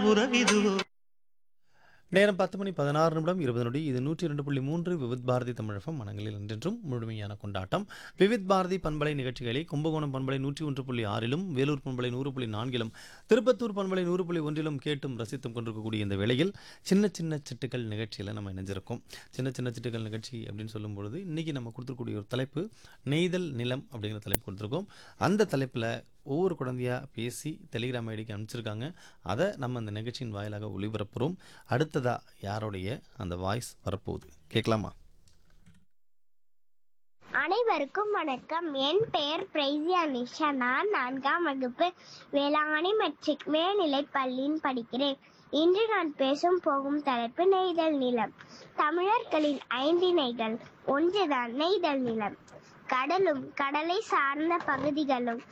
உறவிதுவோ நேரம் பத்து மணி பதினாறு நிமிடம் இருபது நொடி இது நூற்றி இரண்டு புள்ளி மூன்று விவித் பாரதி தமிழகம் மனங்களில் என்றென்றும் முழுமையான கொண்டாட்டம் விவித் பாரதி பண்பலை நிகழ்ச்சிகளை கும்பகோணம் பண்பலை நூற்றி ஒன்று புள்ளி ஆறிலும் வேலூர் பண்பலை நூறு புள்ளி நான்கிலும் திருப்பத்தூர் பண்பலை நூறு புள்ளி ஒன்றிலும் கேட்டும் ரசித்தும் கொண்டிருக்கக்கூடிய இந்த வேளையில் சின்ன சின்ன சிட்டுக்கள் நிகழ்ச்சியில் நம்ம இணைஞ்சிருக்கோம் சின்ன சின்ன சிட்டுக்கள் நிகழ்ச்சி அப்படின்னு சொல்லும் பொழுது இன்றைக்கி நம்ம கொடுத்துருக்கூடிய ஒரு தலைப்பு நெய்தல் நிலம் அப்படிங்கிற தலைப்பு கொடுத்துருக்கோம் அந்த தலைப்பில் ஒவ்வொரு குழந்தையாக பேசி டெலிகிராம் ஐடிக்கு அனுப்பிச்சிருக்காங்க அதை நம்ம அந்த நிகழ்ச்சியின் வாயிலாக ஒளிபரப்புகிறோம் அடுத்ததாக யாருடைய அந்த வாய்ஸ் வரப்போகுது கேட்கலாமா அனைவருக்கும் வணக்கம் என் பெயர் பிரைசியா நிஷா நான் நான்காம் வகுப்பு வேளாங்கண்ணி மெட்ரிக் மேல்நிலைப் பள்ளியில் படிக்கிறேன் இன்று நான் பேசும் போகும் தலைப்பு நெய்தல் நிலம் தமிழர்களின் ஐந்திணைகள் ஒன்றுதான் நெய்தல் நிலம் கடலும் கடலை சார்ந்த பகுதிகளும்